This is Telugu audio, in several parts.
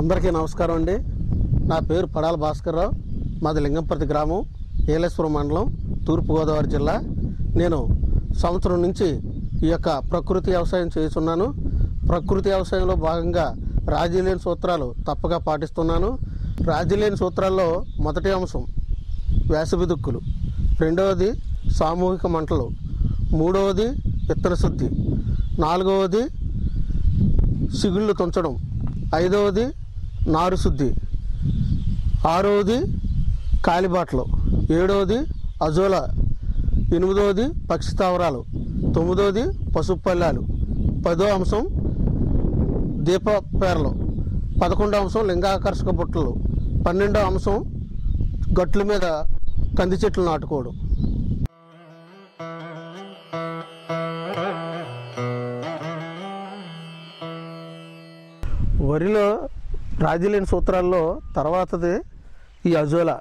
అందరికీ నమస్కారం అండి నా పేరు పడాల భాస్కర్రావు మాది లింగంపర్తి గ్రామం ఏలేశ్వరం మండలం తూర్పుగోదావరి జిల్లా నేను సంవత్సరం నుంచి ఈ యొక్క ప్రకృతి వ్యవసాయం చేస్తున్నాను ప్రకృతి వ్యవసాయంలో భాగంగా రాజీ లేని సూత్రాలు తప్పగా పాటిస్తున్నాను రాజీ లేని సూత్రాల్లో మొదటి అంశం వేసవి దుక్కులు రెండవది సామూహిక మంటలు మూడవది విత్తన శుద్ధి నాలుగవది సిగుళ్ళు తుంచడం ఐదవది నారు శుద్ధి ఆరవది కాలిబాటలు ఏడవది అజోల ఎనిమిదవది పక్షి స్థావరాలు తొమ్మిదవది పసుపు పల్లాలు పదో అంశం దీప పేర్లు పదకొండో అంశం లింగాకర్షక బుట్టలు పన్నెండో అంశం గట్ల మీద కంది చెట్లు నాటుకోవడం వరిలో రాజీలేని సూత్రాల్లో తర్వాతది ఈ అజోలా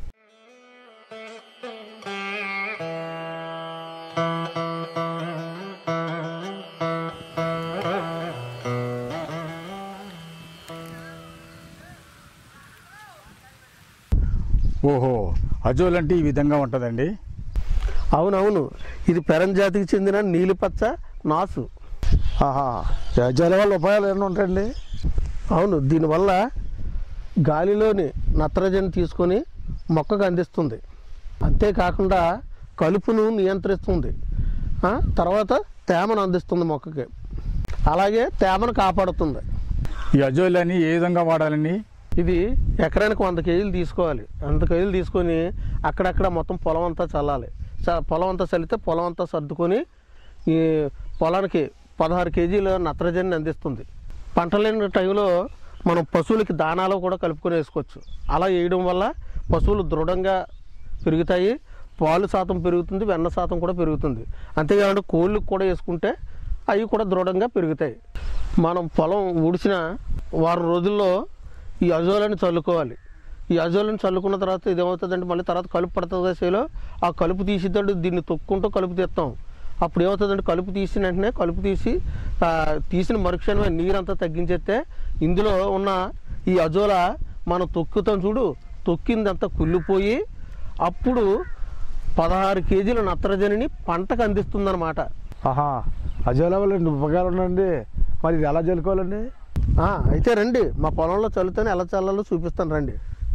ఓహో అజోల్ అంటే ఈ విధంగా ఉంటుందండి అవునవును ఇది పెరం జాతికి చెందిన నీలిపచ్చ నాసు ఆహా అజోల వల్ల ఉపాయాలు ఎన్ని ఉంటాయండి అవును దీనివల్ల గాలిలోని నత్రజని తీసుకొని మొక్కకు అందిస్తుంది అంతేకాకుండా కలుపును నియంత్రిస్తుంది ఆ, తర్వాత తేమను అందిస్తుంది మొక్కకి అలాగే తేమను కాపాడుతుంది ఈ అజోల్ అని ఏ విధంగా వాడాలండి ఇది ఎకరానికి వంద కేజీలు తీసుకోవాలి వంద కేజీలు తీసుకొని అక్కడక్కడ మొత్తం పొలం అంతా చల్లాలి చ- పొలం అంతా చల్లితే పొలం అంతా సర్దుకొని ఈ పొలానికి పదహారు కేజీల నత్రజని అందిస్తుంది పంట లేని టైంలో మనం పశువులకి దానాలో కూడా కలుపుకొని వేసుకోవచ్చు అలా వేయడం వల్ల పశువులు దృఢంగా పెరుగుతాయి పాలు శాతం పెరుగుతుంది వెన్న శాతం కూడా పెరుగుతుంది అంతేకాకుండా కోళ్ళకి కూడా వేసుకుంటే అవి కూడా దృఢంగా పెరుగుతాయి మనం పొలం ఊడిచిన వారం రోజుల్లో ఈ అజోలని చల్లుకోవాలి ఈ అజోలని చల్లుకున్న తర్వాత ఇదేమవుతుందంటే మళ్ళీ తర్వాత కలుపు పడుతుంది చేలో ఆ కలుపు తీసిద్దంటే దీన్ని తొక్కుంటూ కలుపు తీస్తాం అప్పుడు ఏమవుతుందంటే కలుపు తీసిన వెంటనే కలుపు తీసి ఆ, తీసిన మరుక్షణమే నీరంతా తగ్గించేస్తే ఇందులో ఉన్న ఈ అజోల మనం తొక్కుతాం చూడు తొక్కిందంతా కుళ్ళిపోయి అప్పుడు పదహారు కేజీల నత్రజనిని పంటకు అందిస్తుందన్నమాట ఆహా అజోల వల్ల ఎన్ని ఉపకారాలు ఉన్నాయండి మరి ఇది ఎలా చల్లుకోవాలండి ఆ, అయితే రండి మా పొలంలో చల్లుతానే ఎలా చల్లాలో చూపిస్తాను రండి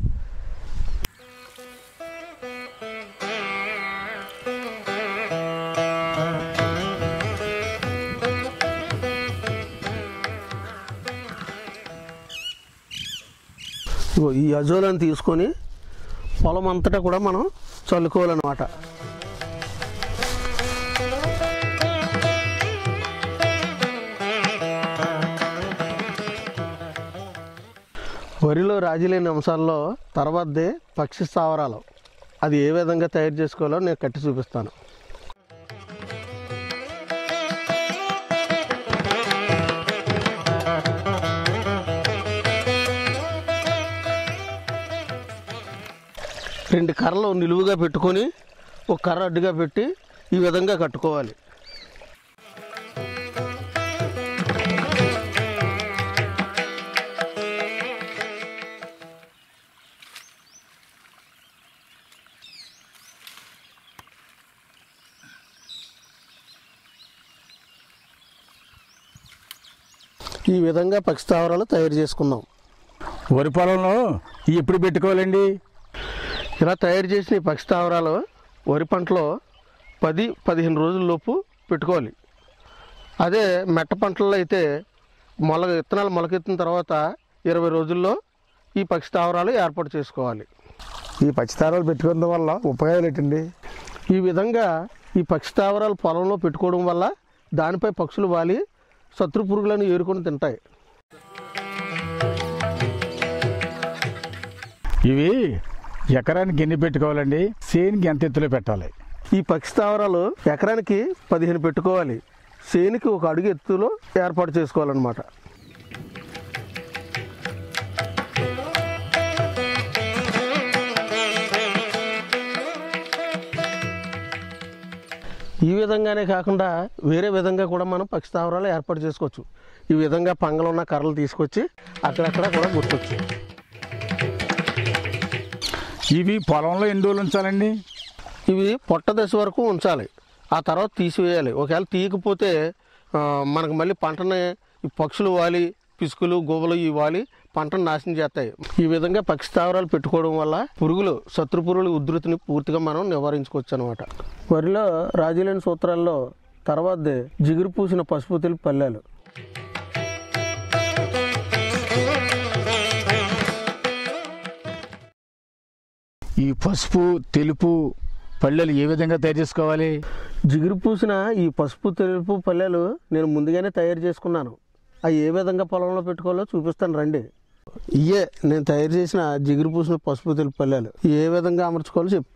ఇగో ఈ అజోలను తీసుకొని పొలం అంతటా కూడా మనం చల్లుకోవాలన్నమాట వరిలో రాజీ లేని అంశాల్లో తర్వాతదే పక్షి స్థావరాలు అది ఏ విధంగా తయారు చేసుకోవాలో నేను కట్టి చూపిస్తాను రెండు కర్రలు నిలువుగా పెట్టుకొని ఒక కర్ర అడ్డుగా పెట్టి ఈ విధంగా కట్టుకోవాలి ఈ విధంగా పక్షి స్థావరాలు తయారు చేసుకున్నాం వరి పొలంలో ఇవి ఎప్పుడు పెట్టుకోవాలండి ఇలా తయారు చేసిన ఈ పక్షి స్థావరాలు వరి పంటలో పది పదిహేను రోజుల లోపు పెట్టుకోవాలి అదే మెట్ట పంటల్లో అయితే మొలక విత్తనాలు మొలకెత్తిన తర్వాత ఇరవై రోజుల్లో ఈ పక్షి స్థావరాలు ఏర్పాటు చేసుకోవాలి ఈ పచ్చితారాలు పెట్టుకోవడం వల్ల ఉపయోగాలు ఏంటండి ఈ విధంగా ఈ పక్షి స్థావరాలు పొలంలో పెట్టుకోవడం వల్ల దానిపై పక్షులు వాలి శత్రు పురుగులను ఏరుకొని తింటాయి ఇవి ఎకరానికి ఎన్ని పెట్టుకోవాలండి సేనికి ఎంత ఎత్తులో పెట్టాలి ఈ పక్షి స్థావరాలు ఎకరానికి పదిహేను పెట్టుకోవాలి చేనికి ఒక అడుగు ఎత్తులో ఏర్పాటు చేసుకోవాలన్నమాట ఈ విధంగానే కాకుండా వేరే విధంగా కూడా మనం పక్షి స్థావరాలు ఏర్పాటు చేసుకోవచ్చు ఈ విధంగా పంగలున్న కర్రలు తీసుకొచ్చి అక్కడక్కడ కూడా గుర్తొచ్చు ఇవి పొలంలో ఎన్ని రోజులు ఉంచాలండి ఇవి పొట్ట దశ వరకు ఉంచాలి ఆ తర్వాత తీసివేయాలి ఒకవేళ తీయకపోతే ఆ, మనకు మళ్ళీ పంటని ఈ పక్షులు వాలి పిసుకులు గోబలు ఇవి వాలి పంటను నాశనం చేస్తాయి ఈ విధంగా పక్షి స్థావరాలు పెట్టుకోవడం వల్ల పురుగులు శత్రు పురుగుల ఉధృతిని పూర్తిగా మనం నివారించుకోవచ్చు అనమాట వరిలో రాజీలేని సూత్రాల్లో తర్వాత జిగురు పూసిన పసుపు తెలుపు పల్లెలు ఈ పసుపు తెలుపు పళ్ళెలు ఏ విధంగా తయారు చేసుకోవాలి జిగురు పూసిన ఈ పసుపు తెలుపు పల్లెలు నేను ముందుగానే తయారు చేసుకున్నాను అవి ఏ విధంగా పొలంలో పెట్టుకోవాలో చూపిస్తాను రండి ఇయే నేను తయారు చేసిన జిగురు పూసిన పసుపు తెలుపు పల్లెలు ఏ విధంగా అమర్చుకోవాలో చెప్తా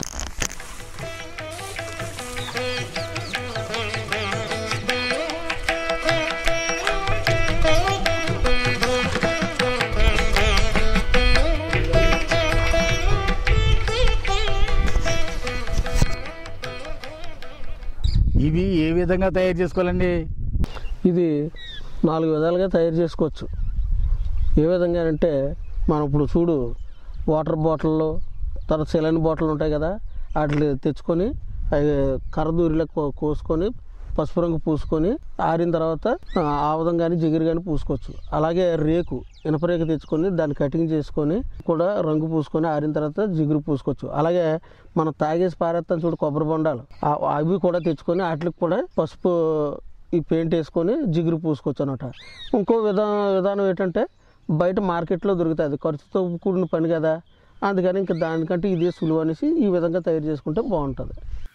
ఇవి ఏ విధంగా తయారు చేసుకోవాలండి ఇది నాలుగు విధాలుగా తయారు చేసుకోవచ్చు ఏ విధంగా అంటే మనం ఇప్పుడు చూడు వాటర్ బాటిల్లో తర్వాత సెలైన్ బాటిల్ ఉంటాయి కదా వాటిని తెచ్చుకొని అవి కర్రదూరిలో కో- కోసుకొని పసుపు రంగు పూసుకొని ఆరిన తర్వాత ఆ, ఆవదం కానీ జిగురు కానీ పూసుకోవచ్చు అలాగే రేకు ఇనప రేకు తెచ్చుకొని దాన్ని కటింగ్ చేసుకొని కూడా రంగు పూసుకొని ఆరిన తర్వాత జిగురు పూసుకోవచ్చు అలాగే మనం తాగేసి పారేస్తాం చూడు కొబ్బరి బొండాలు ఆ- అవి కూడా తెచ్చుకొని వాటికి కూడా పసుపు ఈ పెయింట్ వేసుకొని జిగురు పూసుకోవచ్చు అనమాట ఇంకో విధానం విధానం ఏంటంటే బయట మార్కెట్లో దొరుకుతుంది ఖర్చుతో కూడిన పని కదా అందుకని ఇంకా దానికంటే ఇదే సులువు అనేసి ఈ విధంగా తయారు చేసుకుంటే బాగుంటుంది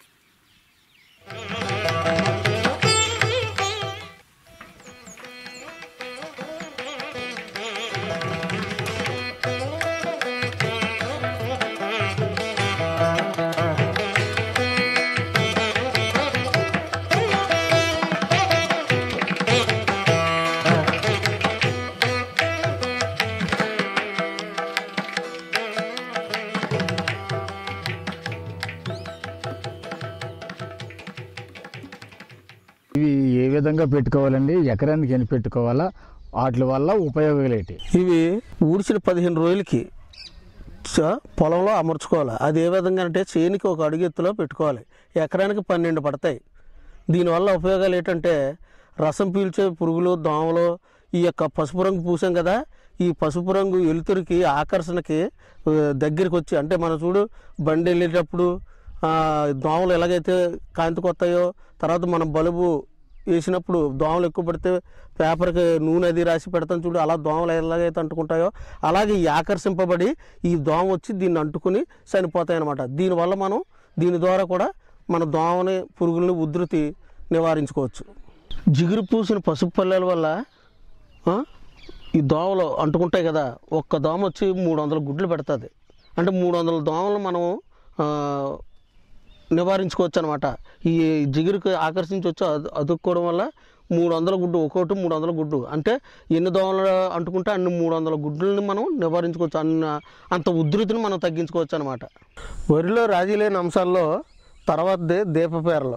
ఇవి ఏ విధంగా పెట్టుకోవాలండి ఎకరానికి ఎన్ని పెట్టుకోవాలా వాటి వల్ల ఉపయోగాలు ఏంటి ఇవి ఊడ్చిన పదిహేను రోజులకి చ- పొలంలో అమర్చుకోవాలి అది ఏ విధంగా అంటే చేనికి ఒక అడుగు ఎత్తులో పెట్టుకోవాలి ఎకరానికి పన్నెండు పడతాయి దీనివల్ల ఉపయోగాలు ఏంటంటే రసం పీల్చే పురుగులు దోమలు ఈ యొక్క పసుపు రంగు పూసాం కదా ఈ పసుపు రంగు వెలుతురికి ఆకర్షణకి ఆ, దగ్గరికి వచ్చి అంటే మనం చూడు బండి వెళ్ళేటప్పుడు ఆ, దోమలు ఎలాగైతే కాంతికి వస్తాయో తర్వాత మనం బల్బు వేసినప్పుడు దోమలు ఎక్కువ పడితే పేపర్కి నూనె అది రాసి పెడతాం చూడు అలా దోమలు ఎలాగైతే అంటుకుంటాయో అలాగే ఈ ఆకర్షింపబడి ఈ దోమ వచ్చి దీన్ని అంటుకుని చనిపోతాయి అన్నమాట దీనివల్ల మనం దీని ద్వారా కూడా మన దోమని పురుగులని ఉధృతి నివారించుకోవచ్చు జిగురు పూసిన పసుపు పల్లెల వల్ల ఆ, ఈ దోమలు అంటుకుంటాయి కదా ఒక్క దోమ వచ్చి మూడు వందల గుడ్లు పెడుతుంది అంటే మూడు వందల దోమలు మనం ఆ, నివారించుకోవచ్చు అనమాట ఈ జిగురుకి ఆకర్షించవచ్చు అదు అదుక్కోవడం వల్ల మూడు వందల గుడ్డు ఒక్కోటి మూడు వందల గుడ్డు అంటే ఎన్ని దోమలు అంటుకుంటే అన్ని మూడు వందల గుడ్లని మనం నివారించుకోవచ్చు అన్న అంత ఉధృతిని మనం తగ్గించుకోవచ్చు అనమాట వరిలో రాజీ లేని అంశాల్లో తర్వాతదే దీపపేరలు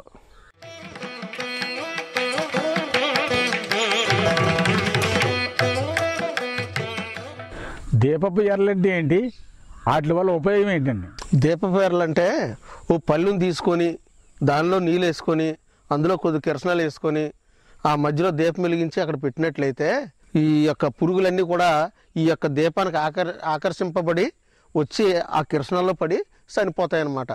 దీపపు ఎర్రలంటే ఏంటి వాటి వల్ల ఉపయోగం ఏంటండి దీపపేరలు అంటే ఓ పళ్ళుని తీసుకొని దానిలో నీళ్ళు వేసుకొని అందులో కొద్ది కిరసనాలు వేసుకొని ఆ మధ్యలో దీపం వెలిగించి అక్కడ పెట్టినట్లయితే ఈ యొక్క పురుగులన్నీ కూడా ఈ యొక్క దీపానికి ఆకర్ ఆకర్షింపబడి వచ్చి ఆ కిరసనాల్లో పడి చనిపోతాయి అన్నమాట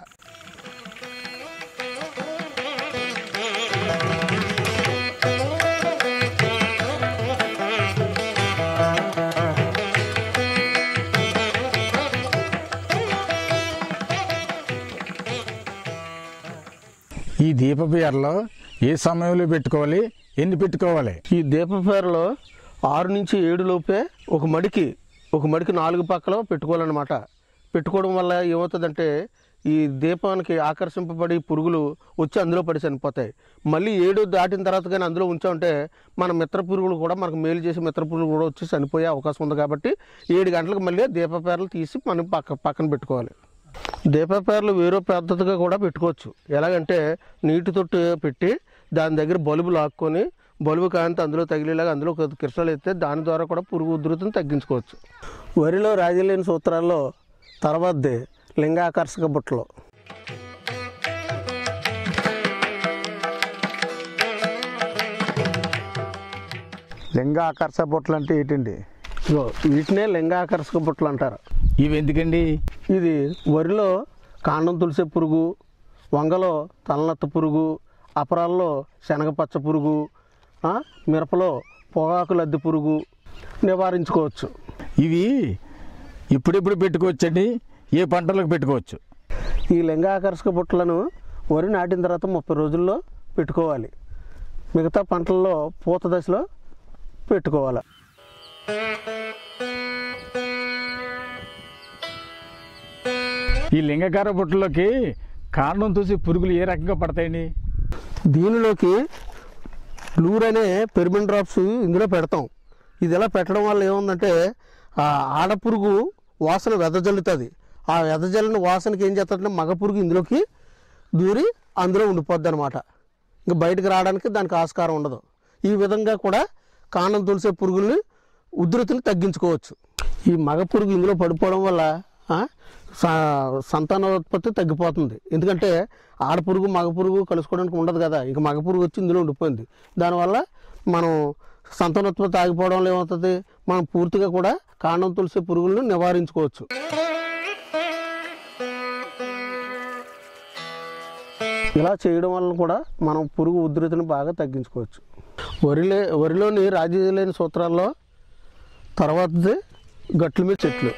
ఈ దీపపు ఎర్రలో ఏ సమయంలో పెట్టుకోవాలి ఎన్ని పెట్టుకోవాలి ఈ దీపపేరలో ఆరు నుంచి ఏడు లోపే ఒక మడికి ఒక మడికి నాలుగు పక్కల పెట్టుకోవాలన్నమాట పెట్టుకోవడం వల్ల ఏమవుతుందంటే ఈ దీపానికి ఆకర్షింపబడి పురుగులు వచ్చి అందులో పడి చనిపోతాయి మళ్ళీ ఏడు దాటిన తర్వాత కానీ అందులో ఉంచామంటే మన మిత్ర పురుగులు కూడా మనకు మేలు చేసే మిత్ర పురుగులు కూడా వచ్చి చనిపోయే అవకాశం ఉంది కాబట్టి ఏడు గంటలకు మళ్ళీ దీపపేరలు తీసి మనం పక్క పక్కన పెట్టుకోవాలి దీపపేర్లు వేరే పద్ధతిగా కూడా పెట్టుకోవచ్చు ఎలాగంటే నీటి తొట్టు పెట్టి దాని దగ్గర బల్బు లాక్కొని బల్బు కాంతి అందులో తగిలేలాగా అందులో కొద్ది కృష్ణాలు ఎత్తే దాని ద్వారా కూడా పురుగు ఉధృతిని తగ్గించుకోవచ్చు వరిలో రాజీ లేని సూత్రాల్లో తర్వాతది లింగాకర్షక బుట్టలు లింగ ఆకర్ష బొట్టలు అంటే ఏంటండి ఇగో వీటినే లింగాకర్షక బుట్టలు అంటారు ఇవి ఎందుకండి ఇది వరిలో కాండం తులసే పురుగు వంగలో తలనత్త పురుగు అపరాల్లో శనగపచ్చ పురుగు ఆ, మిరపలో పొగాకు లద్దె పురుగు నివారించుకోవచ్చు ఇవి ఇప్పుడిప్పుడు పెట్టుకోవచ్చండి ఏ పంటలకు పెట్టుకోవచ్చు ఈ లింగాకర్షక బుట్టలను వరి నాటిన తర్వాత ముప్పై రోజుల్లో పెట్టుకోవాలి మిగతా పంటల్లో పూత దశలో పెట్టుకోవాలి ఈ లింగకార బుట్టలోకి కాండం చూసి పురుగులు ఏ రకంగా పడతాయండి దీనిలోకి లూర్ అనే పెర్మిన్ డ్రాప్స్ ఇందులో పెడతాం ఇది ఇలా పెట్టడం వల్ల ఏముందంటే ఆ ఆడపురుగు వాసన వెదజల్లుతుంది ఆ వెదజల్లిన వాసనకి ఏం చేస్తుందంటే మగ పురుగు ఇందులోకి దూరి అందులో ఉండిపోద్ది అనమాట ఇంకా బయటకు రావడానికి దానికి ఆస్కారం ఉండదు ఈ విధంగా కూడా కాండం తులిసే పురుగుల్ని ఉధృతిని తగ్గించుకోవచ్చు ఈ మగ పురుగు ఇందులో పడిపోవడం వల్ల ఆ, స- సంతానోత్పత్తి తగ్గిపోతుంది ఎందుకంటే ఆడపురుగు మగ పురుగు కలుసుకోవడానికి ఉండదు కదా ఇక మగ పురుగు వచ్చి ఇందులో ఉండిపోయింది దానివల్ల మనం సంతానోత్పత్తి ఆగిపోవడం వల్ల ఏమవుతుంది మనం పూర్తిగా కూడా కాండం తులసి పురుగులను నివారించుకోవచ్చు ఇలా చేయడం వల్ల కూడా మనం పురుగు ఉధృతిని బాగా తగ్గించుకోవచ్చు వరిలే వరిలోని రాజీ లేని సూత్రాల్లో తర్వాతది గట్ల మీద చెట్లు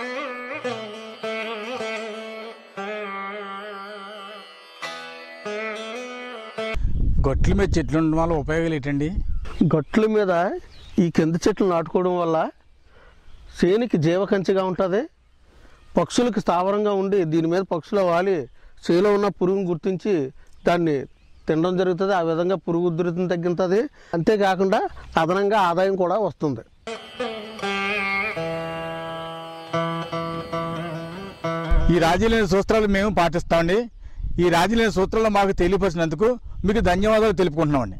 గొట్ల మీద చెట్లు ఉండడం వల్ల ఉపయోగాలు ఏంటండి గట్ల మీద ఈ కింద చెట్లు నాటుకోవడం వల్ల చేనికి జీవకంచిగా ఉంటుంది పక్షులకు స్థావరంగా ఉండి దీని మీద పక్షులు వాలి చేలో ఉన్న పురుగును గుర్తించి దాన్ని తినడం జరుగుతుంది ఆ విధంగా పురుగు ఉధృతిని తగ్గుతుంది అంతేకాకుండా అదనంగా ఆదాయం కూడా వస్తుంది ఈ రాజీ లేని సూత్రాలు మేము పాటిస్తామండి ఈ రాజీ లేని సూత్రాలు మాకు తెలియపరిచినందుకు మీకు ధన్యవాదాలు తెలుపుకుంటున్నామండి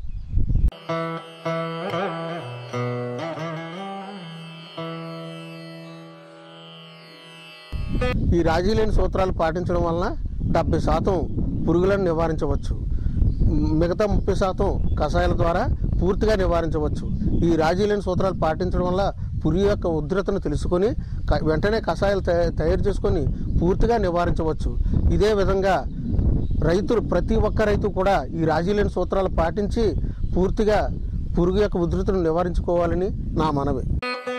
ఈ రాజీ లేని సూత్రాలు పాటించడం వలన డెబ్బై శాతం పురుగులను నివారించవచ్చు మిగతా ముప్పై శాతం కషాయాల ద్వారా పూర్తిగా నివారించవచ్చు ఈ రాజీ లేని సూత్రాలు పాటించడం వల్ల పురుగు యొక్క ఉధృతను తెలుసుకొని క- వెంటనే కషాయాలు తయ- తయారు చేసుకొని పూర్తిగా నివారించవచ్చు ఇదే విధంగా రైతులు ప్రతి ఒక్క రైతు కూడా ఈ రాజీ లేని సూత్రాలు పాటించి పూర్తిగా పురుగు యొక్క ఉధృతిని నివారించుకోవాలని నా మనవి